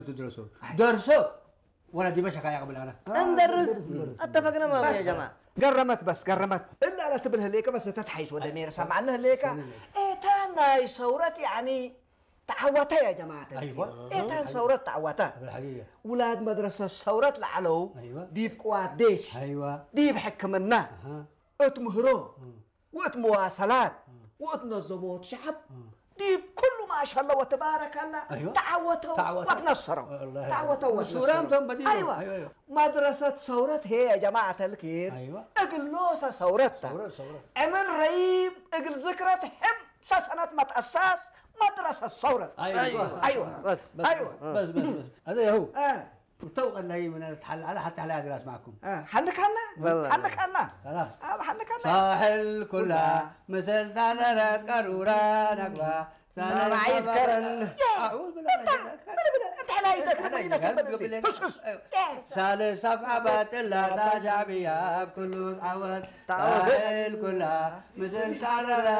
تدرسوا درسوا ولا دي مشكا يا قبل انا ندرس اتفقنا ما بس يا جماعه قرمت بس قرمت الا لا تبل هليك بس تتحيش ولا مير سمعنا هليك ايه تانا ثورت يعني تعوتها يا جماعه أيوة. ايه تان ثورت تعوتها بالحقيقه ولاد مدرسه ثورت لعلو أيوة. دي بقوات ديش ايوه دي بحكمنا اها ات مهرو وات مواصلات وات نظموت شعب دي كله ما شاء الله وتبارك الله أيوة. تعوتوا تعوتوا. وتنصروا والله. تعوتوا والسورام وتنصروا تم بديلهم. ايوه أيوة، أيوة. مدرسة ثورت هي يا جماعة الخير أيوة. اقلوسة ثورتها ثورة- ثورة. عمل رهيب اقل ذكرت هم سنة ما تأسس مدرسة ثورة ايوه ايوه بس بس ايوه بس بس بس هذا هو اه توقع اللي هي من الحل على حتى على جلاس معكم اه حنك هنا والله. حنك هنا خلاص اه حنك هنا ساحل كلها مثل ثانرات قارورة نقبة ما بعيد كرن. أعوذ بالله من الشيطان. انت حلايتك حلايتك، قبل- قبل- هس هس أيوة. إيه. ثالث صفحة باتلا تاجع بيها بكل تعود تعود. ساحل كلها مثل ثانرات